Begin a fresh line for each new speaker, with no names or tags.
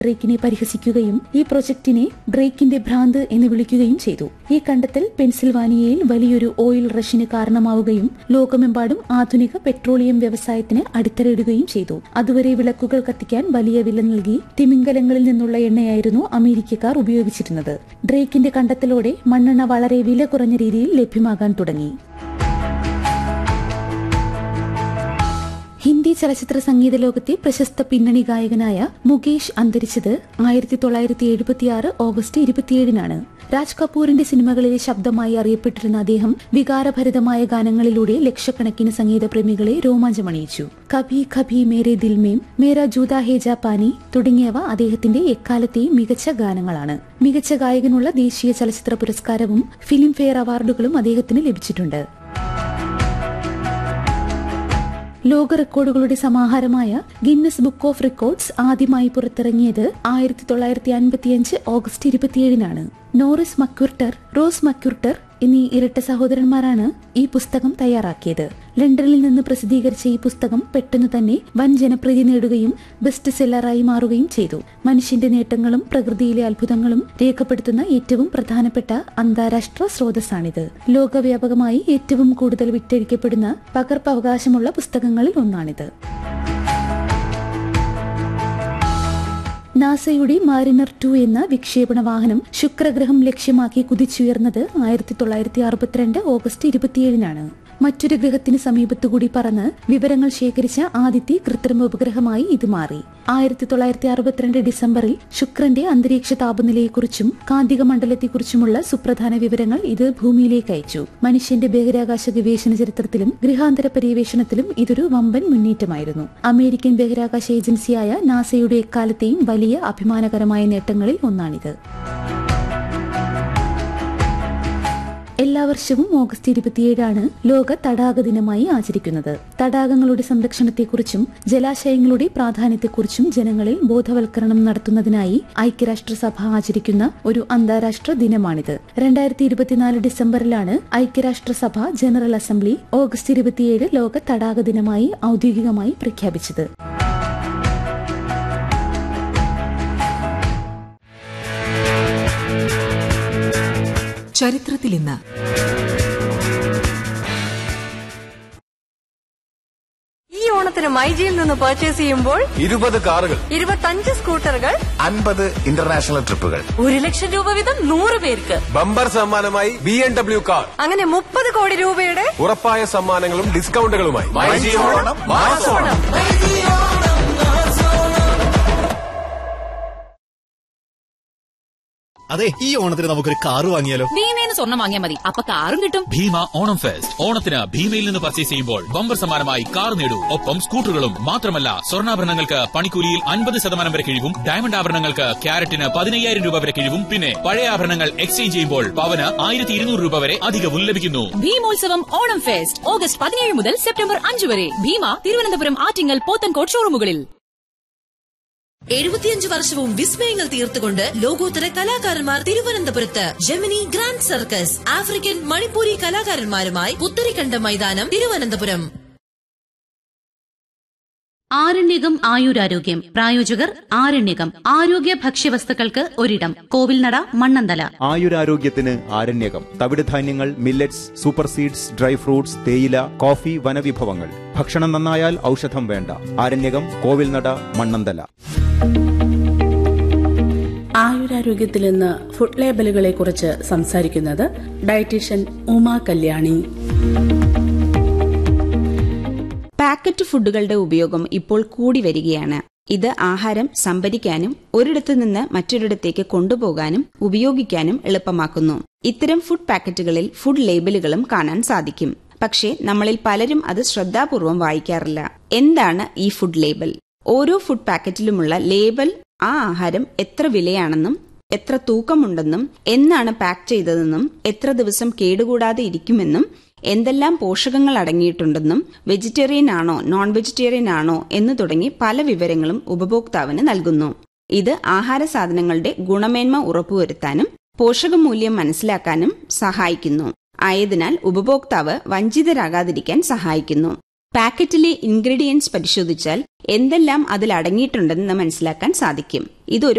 ഡ്രേക്കിനെ പരിഹസിക്കുകയും ഈ പ്രൊജക്ടിനെ ഡ്രേക്കിന്റെ ഭ്രാന്ത് എന്ന് വിളിക്കുകയും ചെയ്തു ഈ കണ്ടെത്തൽ പെൻസിൽവാനിയയിൽ വലിയൊരു ഓയിൽ റഷിന് കാരണമാവുകയും ലോകമെമ്പാടും ആധുനിക പെട്രോളിയം വ്യവസായത്തിന് അടിത്തറയിടുകയും ചെയ്തു അതുവരെ വിളക്കുകൾ കത്തിക്കാൻ വലിയ വില നൽകി തിമിംഗലങ്ങളിൽ നിന്നുള്ള എണ്ണയായിരുന്നു അമേരിക്കക്കാർ ഉപയോഗിച്ചിരുന്നത് ഡ്രേക്കിന്റെ കണ്ടെത്തലോടെ മണ്ണെണ്ണ വളരെ വില കുറഞ്ഞ രീതിയിൽ ലഭ്യമാകാൻ തുടങ്ങി ഹിന്ദി ചലച്ചിത്ര സംഗീത ലോകത്തെ പ്രശസ്ത പിന്നണി ഗായകനായ മുകേഷ് അന്തരിച്ചത് ആയിരത്തി തൊള്ളായിരത്തി എഴുപത്തിയാറ് ഓഗസ്റ്റ് ഇരുപത്തിയേഴിനാണ് രാജ് കപൂറിന്റെ സിനിമകളിലെ ശബ്ദമായി അറിയപ്പെട്ടിരുന്ന അദ്ദേഹം വികാരഭരിതമായ ഗാനങ്ങളിലൂടെ ലക്ഷക്കണക്കിന് സംഗീത പ്രേമികളെ രോമാഞ്ചമണിയിച്ചു കഭി ഖബി മേരെ ദിൽമേം മേര ജൂത ഹേജ പാനി തുടങ്ങിയവ അദ്ദേഹത്തിന്റെ എക്കാലത്തെയും മികച്ച ഗാനങ്ങളാണ് മികച്ച ഗായകനുള്ള ദേശീയ ചലച്ചിത്ര പുരസ്കാരവും ഫിലിം ഫെയർ അവാർഡുകളും അദ്ദേഹത്തിന് ലഭിച്ചിട്ടുണ്ട് ലോക റെക്കോർഡുകളുടെ സമാഹാരമായ ഗിന്നസ് ബുക്ക് ഓഫ് റെക്കോർഡ്സ് ആദ്യമായി പുറത്തിറങ്ങിയത് ആയിരത്തി തൊള്ളായിരത്തി അൻപത്തിയഞ്ച് ഓഗസ്റ്റ് ഇരുപത്തിയേഴിനാണ് നോറിസ് മക്യുർട്ടർ റോസ് മക്യുർട്ടർ എന്നീ ഇരട്ട സഹോദരന്മാരാണ് ഈ പുസ്തകം തയ്യാറാക്കിയത് ലണ്ടനിൽ നിന്ന് പ്രസിദ്ധീകരിച്ച ഈ പുസ്തകം പെട്ടെന്ന് തന്നെ വൻ ജനപ്രീതി നേടുകയും ബെസ്റ്റ് സെല്ലറായി മാറുകയും ചെയ്തു മനുഷ്യന്റെ നേട്ടങ്ങളും പ്രകൃതിയിലെ അത്ഭുതങ്ങളും രേഖപ്പെടുത്തുന്ന ഏറ്റവും പ്രധാനപ്പെട്ട അന്താരാഷ്ട്ര സ്രോതസ്സാണിത് ലോകവ്യാപകമായി ഏറ്റവും കൂടുതൽ വിറ്റഴിക്കപ്പെടുന്ന പകർപ്പവകാശമുള്ള പുസ്തകങ്ങളിൽ ഒന്നാണിത് നാസയുടെ മാരിനർ ടു എന്ന വിക്ഷേപണ വാഹനം ശുക്രഗ്രഹം ലക്ഷ്യമാക്കി കുതിച്ചുയർന്നത് ആയിരത്തി തൊള്ളായിരത്തി അറുപത്തിരണ്ട് ഓഗസ്റ്റ് ഇരുപത്തിയേഴിനാണ് മറ്റൊരു ഗ്രഹത്തിന് സമീപത്തുകൂടി പറന്ന് വിവരങ്ങൾ ശേഖരിച്ച ആദ്യത്തെ കൃത്രിമ ഉപഗ്രഹമായി ഇത് മാറി ആയിരത്തി തൊള്ളായിരത്തി അറുപത്തിരണ്ട് ഡിസംബറിൽ ശുക്രന്റെ അന്തരീക്ഷ താപനിലയെക്കുറിച്ചും കാന്തിക മണ്ഡലത്തെക്കുറിച്ചുമുള്ള സുപ്രധാന വിവരങ്ങൾ ഇത് ഭൂമിയിലേക്ക് അയച്ചു മനുഷ്യന്റെ ബഹിരാകാശ ഗവേഷണ ചരിത്രത്തിലും ഗൃഹാന്തര പര്യവേഷണത്തിലും ഇതൊരു വമ്പൻ മുന്നേറ്റമായിരുന്നു അമേരിക്കൻ ബഹിരാകാശ ഏജൻസിയായ നാസയുടെ എക്കാലത്തെയും വലിയ അഭിമാനകരമായ നേട്ടങ്ങളിൽ ഒന്നാണിത് എല്ലാ വർഷവും ഓഗസ്റ്റ് ഇരുപത്തിയേഴാണ് ലോക തടാക ദിനമായി ആചരിക്കുന്നത് തടാകങ്ങളുടെ സംരക്ഷണത്തെക്കുറിച്ചും ജലാശയങ്ങളുടെ പ്രാധാന്യത്തെക്കുറിച്ചും ജനങ്ങളിൽ ബോധവൽക്കരണം നടത്തുന്നതിനായി ഐക്യരാഷ്ട്രസഭ ആചരിക്കുന്ന ഒരു അന്താരാഷ്ട്ര ദിനമാണിത് രണ്ടായിരത്തി ഇരുപത്തിനാല് ഡിസംബറിലാണ് ഐക്യരാഷ്ട്രസഭ ജനറൽ അസംബ്ലി ഓഗസ്റ്റ് ഇരുപത്തിയേഴ് ലോക തടാക ദിനമായി ഔദ്യോഗികമായി പ്രഖ്യാപിച്ചത്
ചരിത്രത്തിൽ ഇന്ന്
ഈ ഓണത്തിന് മൈജിയിൽ നിന്ന് പർച്ചേസ് ചെയ്യുമ്പോൾ
ഇരുപത് കാറുകൾ
ഇരുപത്തഞ്ച് സ്കൂട്ടറുകൾ
അൻപത് ഇന്റർനാഷണൽ ട്രിപ്പുകൾ
ഒരു ലക്ഷം രൂപ വീതം നൂറ് പേർക്ക്
ബമ്പർ സമ്മാനമായി ബി എം ഡബ്ല്യു കാർ
അങ്ങനെ മുപ്പത് കോടി രൂപയുടെ
ഉറപ്പായ സമ്മാനങ്ങളും ഡിസ്കൗണ്ടുകളുമായി
അതെ ഈ ഓണത്തിന് നമുക്കൊരു കാറ് വാങ്ങിയാലോ
ഭീമേന്ന് സ്വർണം വാങ്ങിയാൽ മതി അപ്പൊ കാറും കിട്ടും
ഭീമ ഓണം ഫെസ്റ്റ് ഓണത്തിന് ഭീമയിൽ നിന്ന് പർച്ചേസ് ചെയ്യുമ്പോൾ ബമ്പർ സമ്മാനമായി കാർ നേടൂ ഒപ്പം സ്കൂട്ടറുകളും മാത്രമല്ല സ്വർണ്ണാഭരണങ്ങൾക്ക് പണിക്കൂലിയിൽ അൻപത് ശതമാനം വരെ കിഴിവും ഡയമണ്ട് ആഭരണങ്ങൾക്ക് ക്യാരറ്റിന് പതിനയ്യായിരം രൂപ വരെ കിഴിവും പിന്നെ പഴയ ആഭരണങ്ങൾ എക്സ്ചേഞ്ച് ചെയ്യുമ്പോൾ പവന് ആയിരത്തി ഇരുന്നൂറ് രൂപ വരെ അധികവും ലഭിക്കുന്നു
ഭീമോത്സവം ഓണം ഫെസ്റ്റ് ഓഗസ്റ്റ് പതിനേഴ് മുതൽ സെപ്റ്റംബർ അഞ്ച് വരെ ഭീമ തിരുവനന്തപുരം ആറ്റിങ്ങൽ പോത്തൻകോട്ട് ഷോറൂമുകളിൽ
എഴുപത്തിയഞ്ച് വർഷവും വിസ്മയങ്ങൾ തീർത്തുകൊണ്ട് ലോകോത്തര കലാകാരന്മാർ തിരുവനന്തപുരത്ത് Gemini grand circus African Manipuri കലാകാരന്മാരുമായി പുത്തരിക്കണ്ട മൈതാനം തിരുവനന്തപുരം
ആരണ്യകം ആയുരാരോഗ്യം പ്രായോജകർ ആരണ്യകം ആരോഗ്യ ഭക്ഷ്യവസ്തുക്കൾക്ക് ഒരിടം കോവിൽനട മണ്ണന്തല
ആയുരാരോഗ്യത്തിന് ആരണ്യകം തവിടുധാന്യങ്ങൾ millets super seeds dry fruits തേയില കോഫി വനവിഭവങ്ങൾ ഭക്ഷണം നന്നായാൽ ഔഷധം വേണ്ട ആരണ്യകം കോവിൽനട മണ്ണന്തല
ആയുരാരോഗ്യത്തിൽ ഇന്ന് ഫുഡ് ലേബലുകളെ കുറിച്ച് സംസാരിക്കുന്നത് ഡയറ്റീഷ്യൻ ഉമാ കല്യാണി
പാക്കറ്റ് ഫുഡുകളുടെ ഉപയോഗം ഇപ്പോൾ കൂടി വരികയാണ് ഇത് ആഹാരം സംഭരിക്കാനും ഒരിടത്തു നിന്ന് മറ്റൊരിടത്തേക്ക് കൊണ്ടുപോകാനും ഉപയോഗിക്കാനും എളുപ്പമാക്കുന്നു ഇത്തരം ഫുഡ് പാക്കറ്റുകളിൽ ഫുഡ് ലേബലുകളും കാണാൻ സാധിക്കും പക്ഷേ നമ്മളിൽ പലരും അത് ശ്രദ്ധാപൂർവം വായിക്കാറില്ല എന്താണ് ഈ ഫുഡ് ലേബൽ ഓരോ ഫുഡ് പാക്കറ്റിലുമുള്ള ലേബൽ ആ ആഹാരം എത്ര വിലയാണെന്നും എത്ര തൂക്കമുണ്ടെന്നും എന്നാണ് പാക്ക് ചെയ്തതെന്നും എത്ര ദിവസം കേടുകൂടാതെ ഇരിക്കുമെന്നും എന്തെല്ലാം പോഷകങ്ങൾ അടങ്ങിയിട്ടുണ്ടെന്നും വെജിറ്റേറിയൻ ആണോ നോൺ വെജിറ്റേറിയൻ ആണോ എന്ന് തുടങ്ങി പല വിവരങ്ങളും ഉപഭോക്താവിന് നൽകുന്നു ഇത് ആഹാര സാധനങ്ങളുടെ ഗുണമേന്മ ഉറപ്പുവരുത്താനും പോഷകമൂല്യം മനസ്സിലാക്കാനും സഹായിക്കുന്നു ആയതിനാൽ ഉപഭോക്താവ് വഞ്ചിതരാകാതിരിക്കാൻ സഹായിക്കുന്നു പാക്കറ്റിലെ ഇൻഗ്രീഡിയൻസ് പരിശോധിച്ചാൽ എന്തെല്ലാം അതിൽ അടങ്ങിയിട്ടുണ്ടെന്ന് മനസ്സിലാക്കാൻ സാധിക്കും ഇതൊരു